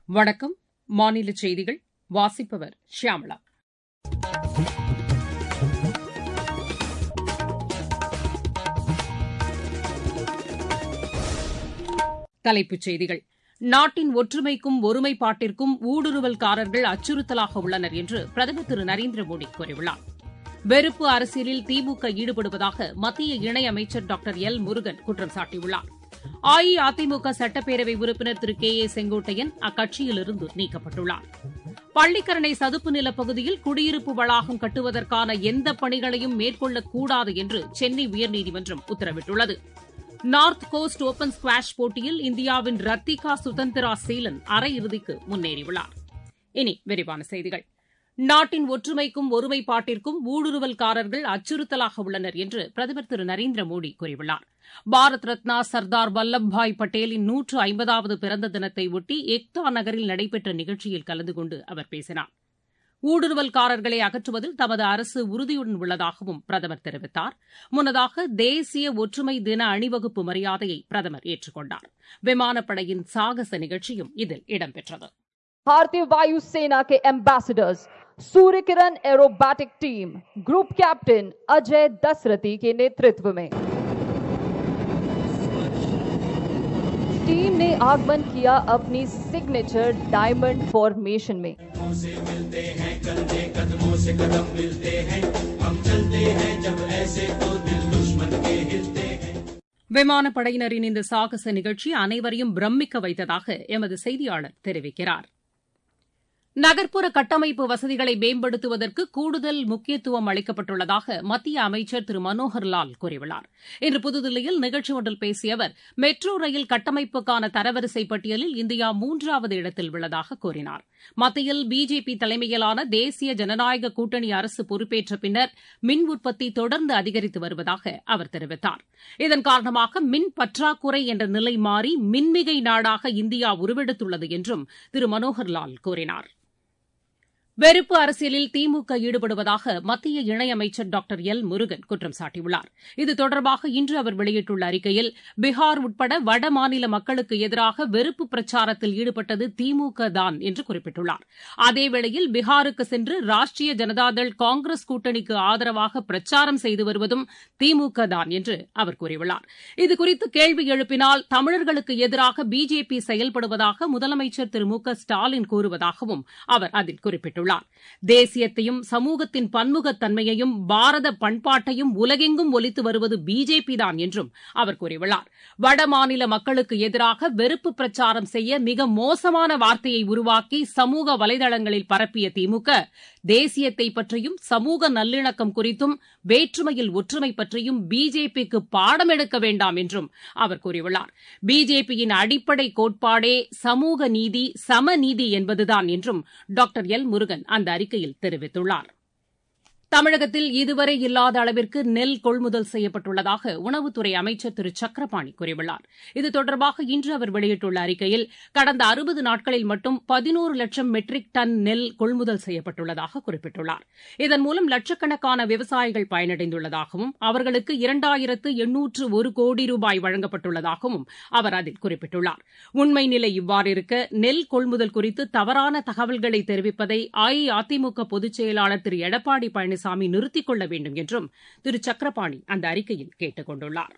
வணக்கம் மாநில செய்திகள் வாசிப்பவர் ஷியாமளா தலைப்புச் செய்திகள் நாட்டின் ஒற்றுமைக்கும் ஒருமைப்பாட்டிற்கும் ஊடுருவல்காரர்கள் அச்சுறுத்தலாக உள்ளனர் என்று பிரதமர் திரு நரேந்திர மோடி கூறியுள்ளார் வெறுப்பு அரசியலில் திமுக ஈடுபடுவதாக மத்திய இணையமைச்சர் டாக்டர் எல் முருகன் குற்றம் சாட்டியுள்ளார் அஇஅதிமுக சட்டப்பேரவை உறுப்பினர் திரு கே ஏ செங்கோட்டையன் அக்கட்சியிலிருந்து நீக்கப்பட்டுள்ளார் பள்ளிக்கரணை சதுப்பு நிலப் பகுதியில் குடியிருப்பு வளாகம் கட்டுவதற்கான எந்த பணிகளையும் மேற்கொள்ளக்கூடாது என்று சென்னை உயர்நீதிமன்றம் உத்தரவிட்டுள்ளது நார்த் கோஸ்ட் ஓபன் ஸ்குவாஷ் போட்டியில் இந்தியாவின் ரத்திகா சுதந்திரா சீலன் அரையிறுதிக்கு முன்னேறியுள்ளார் இனி விரிவான செய்திகள் நாட்டின் ஒற்றுமைக்கும் ஒருமைப்பாட்டிற்கும் ஊடுருவல்காரர்கள் அச்சுறுத்தலாக உள்ளனர் என்று பிரதமர் திரு நரேந்திர மோடி கூறியுள்ளார் பாரத் ரத்னா சர்தார் வல்லப்பாய் பட்டேலின் நூற்று ஐம்பதாவது பிறந்த தினத்தை ஒட்டி எக்தா நகரில் நடைபெற்ற நிகழ்ச்சியில் கலந்து கொண்டு அவர் பேசினார் ஊடுருவல்காரர்களை அகற்றுவதில் தமது அரசு உறுதியுடன் உள்ளதாகவும் பிரதமர் தெரிவித்தார் முன்னதாக தேசிய ஒற்றுமை தின அணிவகுப்பு மரியாதையை பிரதமர் ஏற்றுக்கொண்டார் விமானப்படையின் சாகச நிகழ்ச்சியும் இதில் இடம்பெற்றது भारतीय वायु सेना के ambassadors Surya Kiran aerobatic team group captain Ajay Dasarathi के नेतृत्व में टीम ने आगमन किया अपनी सिग्नेचर डायमंड फॉर्मेशन में से मिलते हैं कंधे कदमों से कदम मिलते हैं हम चलते हैं जब ऐसे तो दिल दुश्मन के हिलते हैं விமானப்படையினரின் இந்த சாகச நிகழ்ச்சி அனைவரையும் பிரமிக்க வைத்ததாக எமது செய்தியாளர் தெரிவிக்கிறார் நகர்ப்புற கட்டமைப்பு வசதிகளை மேம்படுத்துவதற்கு கூடுதல் முக்கியத்துவம் அளிக்கப்பட்டுள்ளதாக மத்திய அமைச்சர் திரு மனோகர் லால் கூறியுள்ளார் இன்று புதுதில்லியில் நிகழ்ச்சி ஒன்றில் பேசிய அவர் மெட்ரோ ரயில் கட்டமைப்புக்கான தரவரிசை பட்டியலில் இந்தியா மூன்றாவது இடத்தில் உள்ளதாக கூறினார் மத்தியில் பிஜேபி தலைமையிலான தேசிய ஜனநாயக கூட்டணி அரசு பொறுப்பேற்ற பின்னர் மின் உற்பத்தி தொடர்ந்து அதிகரித்து வருவதாக அவர் தெரிவித்தார் இதன் காரணமாக மின் பற்றாக்குறை என்ற நிலை மாறி மின்மிகை நாடாக இந்தியா உருவெடுத்துள்ளது என்றும் திரு மனோகர் லால் கூறினார் வெறுப்பு அரசியலில் திமுக ஈடுபடுவதாக மத்திய இணையமைச்சர் டாக்டர் எல் முருகன் குற்றம் சாட்டியுள்ளார் இது தொடர்பாக இன்று அவர் வெளியிட்டுள்ள அறிக்கையில் பீகார் உட்பட வட மாநில மக்களுக்கு எதிராக வெறுப்பு பிரச்சாரத்தில் ஈடுபட்டது திமுக தான் என்று குறிப்பிட்டுள்ளார் அதேவேளையில் பீகாருக்கு சென்று ராஷ்டிரிய ஜனதாதள் காங்கிரஸ் கூட்டணிக்கு ஆதரவாக பிரச்சாரம் செய்து வருவதும் திமுக தான் என்று அவர் கூறியுள்ளார் இதுகுறித்து கேள்வி எழுப்பினால் தமிழர்களுக்கு எதிராக பிஜேபி செயல்படுவதாக முதலமைச்சர் திரு மு க ஸ்டாலின் கூறுவதாகவும் அவர் அதில் குறிப்பிட்டுள்ளார் குறிப்பிட்டுள்ளார் தேசியத்தையும் சமூகத்தின் பன்முகத்தன்மையையும் பாரத பண்பாட்டையும் உலகெங்கும் ஒலித்து வருவது பிஜேபி தான் என்றும் அவர் கூறியுள்ளார் வட மாநில மக்களுக்கு எதிராக வெறுப்பு பிரச்சாரம் செய்ய மிக மோசமான வார்த்தையை உருவாக்கி சமூக வலைதளங்களில் பரப்பிய திமுக தேசியத்தை பற்றியும் சமூக நல்லிணக்கம் குறித்தும் வேற்றுமையில் ஒற்றுமை பற்றியும் பிஜேபிக்கு பாடம் எடுக்க வேண்டாம் என்றும் அவர் கூறியுள்ளார் பிஜேபியின் அடிப்படை கோட்பாடே சமூக நீதி சமநீதி என்பதுதான் என்றும் டாக்டர் எல் முருகன் அந்த அறிக்கையில் தெரிவித்துள்ளார் தமிழகத்தில் இதுவரை இல்லாத அளவிற்கு நெல் கொள்முதல் செய்யப்பட்டுள்ளதாக உணவுத்துறை அமைச்சர் திரு சக்கரபாணி கூறியுள்ளார் இது தொடர்பாக இன்று அவர் வெளியிட்டுள்ள அறிக்கையில் கடந்த அறுபது நாட்களில் மட்டும் பதினோரு லட்சம் மெட்ரிக் டன் நெல் கொள்முதல் செய்யப்பட்டுள்ளதாக குறிப்பிட்டுள்ளார் இதன் மூலம் லட்சக்கணக்கான விவசாயிகள் பயனடைந்துள்ளதாகவும் அவர்களுக்கு இரண்டாயிரத்து எண்ணூற்று ஒரு கோடி ரூபாய் வழங்கப்பட்டுள்ளதாகவும் அவர் அதில் குறிப்பிட்டுள்ளார் உண்மை நிலை இவ்வாறு இருக்க நெல் கொள்முதல் குறித்து தவறான தகவல்களை தெரிவிப்பதை அஇஅதிமுக பொதுச் செயலாளர் திரு எடப்பாடி பழனிசாமி பழனிசாமி நிறுத்திக் கொள்ள வேண்டும் என்றும் திரு சக்கரபாணி அந்த அறிக்கையில் கேட்டுக் கொண்டுள்ளார்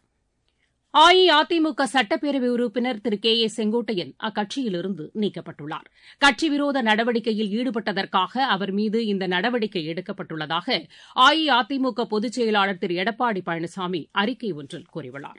அஇஅதிமுக சட்டப்பேரவை உறுப்பினர் திரு கே ஏ செங்கோட்டையன் அக்கட்சியிலிருந்து நீக்கப்பட்டுள்ளார் கட்சி விரோத நடவடிக்கையில் ஈடுபட்டதற்காக அவர் மீது இந்த நடவடிக்கை எடுக்கப்பட்டுள்ளதாக அஇஅதிமுக பொதுச் செயலாளர் திரு எடப்பாடி பழனிசாமி அறிக்கை ஒன்றில் கூறியுள்ளார்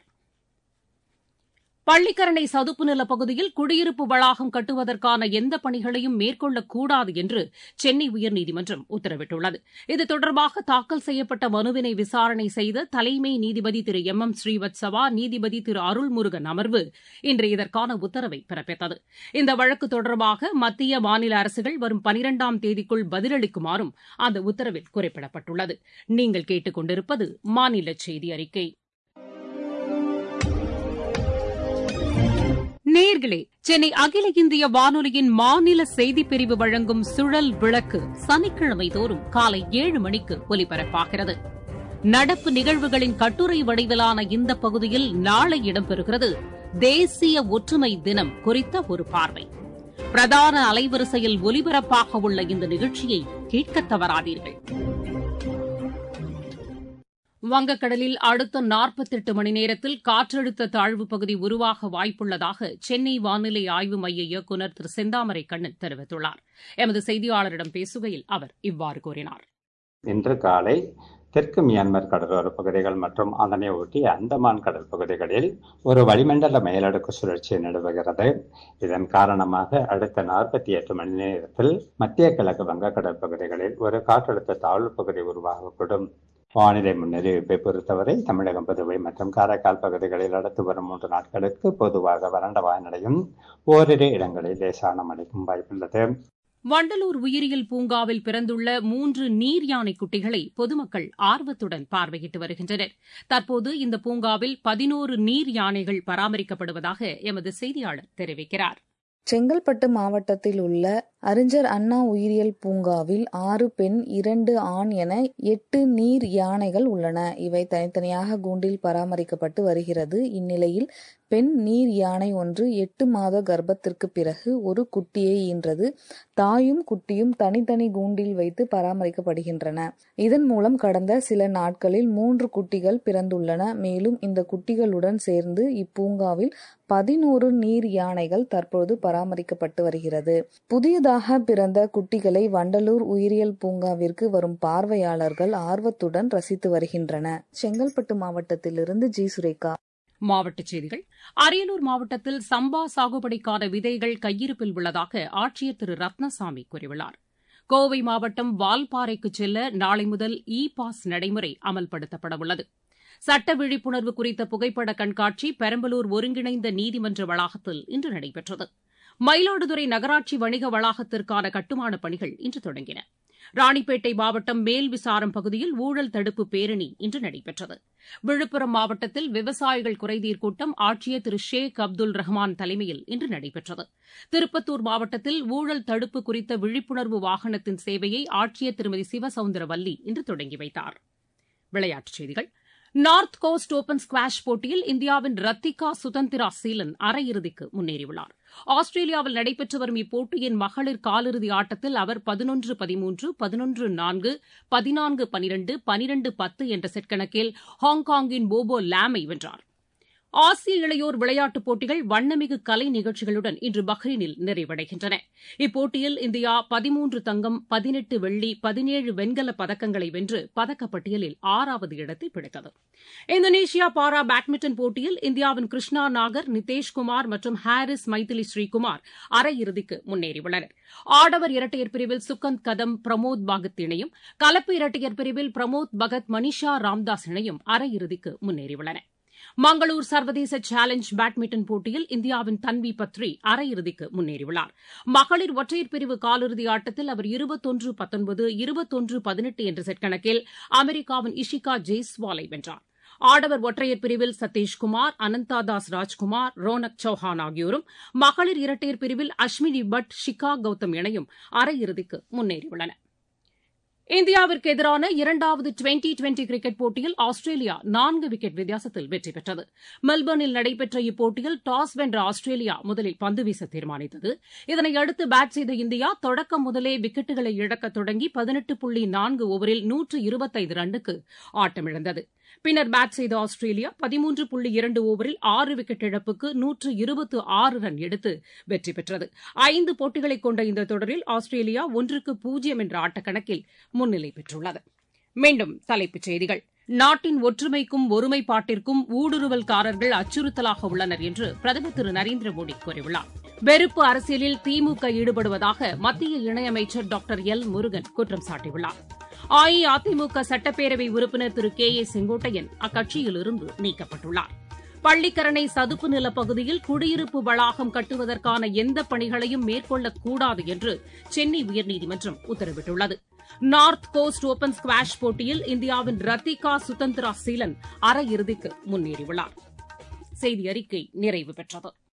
பள்ளிக்கரணை சதுப்பு நிலப் பகுதியில் குடியிருப்பு வளாகம் கட்டுவதற்கான எந்த பணிகளையும் மேற்கொள்ளக்கூடாது என்று சென்னை உயர்நீதிமன்றம் உத்தரவிட்டுள்ளது இது தொடர்பாக தாக்கல் செய்யப்பட்ட மனுவினை விசாரணை செய்த தலைமை நீதிபதி திரு எம் எம் ஸ்ரீவத்சவா நீதிபதி திரு அருள்முருகன் அமர்வு இன்று இதற்கான உத்தரவை பிறப்பித்தது இந்த வழக்கு தொடர்பாக மத்திய மாநில அரசுகள் வரும் பனிரெண்டாம் தேதிக்குள் பதிலளிக்குமாறும் அந்த உத்தரவில் குறிப்பிடப்பட்டுள்ளது நீங்கள் கேட்டுக் கொண்டிருப்பது மாநில செய்தி அறிக்கை நேர்களே சென்னை அகில இந்திய வானொலியின் மாநில செய்திப் பிரிவு வழங்கும் சுழல் விளக்கு சனிக்கிழமை தோறும் காலை ஏழு மணிக்கு ஒலிபரப்பாகிறது நடப்பு நிகழ்வுகளின் கட்டுரை வடிவிலான இந்த பகுதியில் நாளை இடம்பெறுகிறது தேசிய ஒற்றுமை தினம் குறித்த ஒரு பார்வை பிரதான அலைவரிசையில் ஒலிபரப்பாக உள்ள இந்த நிகழ்ச்சியை கேட்க தவறாதீர்கள் வங்கக்கடலில் அடுத்த நாற்பத்தெட்டு மணி நேரத்தில் காற்றழுத்த தாழ்வு பகுதி உருவாக வாய்ப்புள்ளதாக சென்னை வானிலை ஆய்வு மைய இயக்குநர் திரு செந்தாமரை கண்ணன் தெரிவித்துள்ளார் எமது செய்தியாளரிடம் பேசுகையில் அவர் இவ்வாறு கூறினார் இன்று காலை தெற்கு மியான்மர் கடலோர பகுதிகள் மற்றும் அதனை ஒட்டிய அந்தமான் கடல் பகுதிகளில் ஒரு வளிமண்டல மேலடுக்கு சுழற்சி நிலவுகிறது இதன் காரணமாக அடுத்த நாற்பத்தி எட்டு மணி நேரத்தில் மத்திய கிழக்கு வங்கக்கடல் பகுதிகளில் ஒரு காற்றழுத்த தாழ்வு பகுதி உருவாகக்கூடும் வானிலை முன்னறிவிப்பை பொறுத்தவரை தமிழகம் புதுவை மற்றும் காரைக்கால் பகுதிகளில் அடுத்து வரும் மூன்று நாட்களுக்கு பொதுவாக வறண்ட வானிலையும் ஓரிரு இடங்களில் லேசான மழைக்கும் வாய்ப்புள்ளது வண்டலூர் உயிரியல் பூங்காவில் பிறந்துள்ள மூன்று நீர் யானை குட்டிகளை பொதுமக்கள் ஆர்வத்துடன் பார்வையிட்டு வருகின்றனர் தற்போது இந்த பூங்காவில் பதினோரு நீர் யானைகள் பராமரிக்கப்படுவதாக எமது செய்தியாளர் தெரிவிக்கிறார் செங்கல்பட்டு மாவட்டத்தில் உள்ள அறிஞர் அண்ணா உயிரியல் பூங்காவில் ஆறு பெண் இரண்டு ஆண் என எட்டு நீர் யானைகள் உள்ளன இவை தனித்தனியாக கூண்டில் பராமரிக்கப்பட்டு வருகிறது இந்நிலையில் பெண் நீர் யானை ஒன்று எட்டு மாத கர்ப்பத்திற்கு பிறகு ஒரு குட்டியை ஈன்றது தாயும் குட்டியும் தனித்தனி கூண்டில் வைத்து பராமரிக்கப்படுகின்றன இதன் மூலம் கடந்த சில நாட்களில் மூன்று குட்டிகள் பிறந்துள்ளன மேலும் இந்த குட்டிகளுடன் சேர்ந்து இப்பூங்காவில் பதினோரு நீர் யானைகள் தற்போது பராமரிக்கப்பட்டு வருகிறது புதியதாக பிறந்த குட்டிகளை வண்டலூர் உயிரியல் பூங்காவிற்கு வரும் பார்வையாளர்கள் ஆர்வத்துடன் ரசித்து வருகின்றன செங்கல்பட்டு மாவட்டத்திலிருந்து ஜி சுரேகா மாவட்டச் செய்திகள் அரியலூர் மாவட்டத்தில் சம்பா சாகுபடிக்கான விதைகள் கையிருப்பில் உள்ளதாக ஆட்சியர் திரு ரத்னசாமி கூறியுள்ளார் கோவை மாவட்டம் வால்பாறைக்கு செல்ல நாளை முதல் இ பாஸ் நடைமுறை அமல்படுத்தப்பட உள்ளது சட்ட விழிப்புணர்வு குறித்த புகைப்பட கண்காட்சி பெரம்பலூர் ஒருங்கிணைந்த நீதிமன்ற வளாகத்தில் இன்று நடைபெற்றது மயிலாடுதுறை நகராட்சி வணிக வளாகத்திற்கான கட்டுமானப் பணிகள் இன்று தொடங்கின ராணிப்பேட்டை மாவட்டம் மேல்விசாரம் பகுதியில் ஊழல் தடுப்பு பேரணி இன்று நடைபெற்றது விழுப்புரம் மாவட்டத்தில் விவசாயிகள் குறைதீர் கூட்டம் ஆட்சியர் திரு ஷேக் அப்துல் ரஹ்மான் தலைமையில் இன்று நடைபெற்றது திருப்பத்தூர் மாவட்டத்தில் ஊழல் தடுப்பு குறித்த விழிப்புணர்வு வாகனத்தின் சேவையை ஆட்சியர் திருமதி சிவசவுந்தரவல்லி இன்று தொடங்கி வைத்தார் விளையாட்டுச் செய்திகள் நார்த் கோஸ்ட் ஓபன் ஸ்குவாஷ் போட்டியில் இந்தியாவின் ரத்திகா சுதந்திரா சீலன் அரையிறுதிக்கு முன்னேறியுள்ளார் ஆஸ்திரேலியாவில் நடைபெற்று வரும் இப்போட்டியின் மகளிர் காலிறுதி ஆட்டத்தில் அவர் பதினொன்று பதிமூன்று பதினொன்று நான்கு பதினான்கு பனிரண்டு பனிரண்டு பத்து என்ற செட் கணக்கில் ஹாங்காங்கின் போபோ லாமை வென்றார் ஆசிய இளையோர் விளையாட்டுப் போட்டிகள் வண்ணமிகு கலை நிகழ்ச்சிகளுடன் இன்று பஹ்ரைனில் நிறைவடைகின்றன இப்போட்டியில் இந்தியா பதிமூன்று தங்கம் பதினெட்டு வெள்ளி பதினேழு வெண்கலப் பதக்கங்களை வென்று பதக்கப்பட்டியலில் ஆறாவது இடத்தை பிடித்தது இந்தோனேஷியா பாரா பேட்மிண்டன் போட்டியில் இந்தியாவின் கிருஷ்ணா நாகர் நிதேஷ்குமார் மற்றும் ஹாரிஸ் மைதிலி ஸ்ரீகுமார் அரையிறுதிக்கு முன்னேறியுள்ளனர் ஆடவர் இரட்டையர் பிரிவில் சுகந்த் கதம் பிரமோத் பாகத் இணையும் கலப்பு இரட்டையர் பிரிவில் பிரமோத் பகத் மனிஷா ராம்தாஸ் இணையும் அரையிறுதிக்கு முன்னேறியுள்ளன மங்களூர் சர்வதேச சேலஞ்ச் பேட்மிண்டன் போட்டியில் இந்தியாவின் தன்வி பத்ரி அரையிறுதிக்கு முன்னேறியுள்ளார் மகளிர் ஒற்றையர் பிரிவு காலிறுதி ஆட்டத்தில் அவர் இருபத்தொன்று பத்தொன்பது இருபத்தொன்று பதினெட்டு என்ற செட் கணக்கில் அமெரிக்காவின் இஷிகா ஜெய்ஸ்வாலை வென்றார் ஆடவர் ஒற்றையர் பிரிவில் சதீஷ்குமார் அனந்தாதாஸ் ராஜ்குமார் ரோனக் சௌஹான் ஆகியோரும் மகளிர் இரட்டையர் பிரிவில் அஸ்மினி பட் ஷிகா கௌதம் இணையும் அரையிறுதிக்கு முன்னேறியுள்ளன இந்தியாவிற்கு எதிரான இரண்டாவது டுவெண்டி டுவெண்டி கிரிக்கெட் போட்டியில் ஆஸ்திரேலியா நான்கு விக்கெட் வித்தியாசத்தில் வெற்றி பெற்றது மெல்பர்னில் நடைபெற்ற இப்போட்டியில் டாஸ் வென்ற ஆஸ்திரேலியா முதலில் பந்து வீச தீர்மானித்தது இதனையடுத்து பேட் செய்த இந்தியா தொடக்கம் முதலே விக்கெட்டுகளை இழக்க தொடங்கி பதினெட்டு புள்ளி நான்கு ஓவரில் நூற்று இருபத்தைந்து ரன்னுக்கு ஆட்டமிழந்தது பின்னர் பேட் செய்த ஆஸ்திரேலியா பதிமூன்று புள்ளி இரண்டு ஓவரில் ஆறு விக்கெட் இழப்புக்கு நூற்று இருபத்து ஆறு ரன் எடுத்து வெற்றி பெற்றது ஐந்து போட்டிகளை கொண்ட இந்த தொடரில் ஆஸ்திரேலியா ஒன்றுக்கு பூஜ்ஜியம் என்ற ஆட்டக்கணக்கில் முன்னிலை பெற்றுள்ளது மீண்டும் தலைப்புச் செய்திகள் நாட்டின் ஒற்றுமைக்கும் ஒருமைப்பாட்டிற்கும் ஊடுருவல்காரர்கள் அச்சுறுத்தலாக உள்ளனர் என்று பிரதமர் திரு நரேந்திர மோடி கூறியுள்ளார் வெறுப்பு அரசியலில் திமுக ஈடுபடுவதாக மத்திய இணையமைச்சர் டாக்டர் எல் முருகன் குற்றம் சாட்டியுள்ளார் அஇஅதிமுக சட்டப்பேரவை உறுப்பினர் திரு கே ஏ செங்கோட்டையன் அக்கட்சியிலிருந்து நீக்கப்பட்டுள்ளார் பள்ளிக்கரணை சதுப்பு நிலப் பகுதியில் குடியிருப்பு வளாகம் கட்டுவதற்கான எந்த பணிகளையும் மேற்கொள்ளக்கூடாது என்று சென்னை உயர்நீதிமன்றம் உத்தரவிட்டுள்ளது நார்த் கோஸ்ட் ஓபன் ஸ்குவாஷ் போட்டியில் இந்தியாவின் ரத்திகா சுதந்திரா சீலன் அரையிறுதிக்கு முன்னேறியுள்ளார் செய்தி அறிக்கை நிறைவு பெற்றது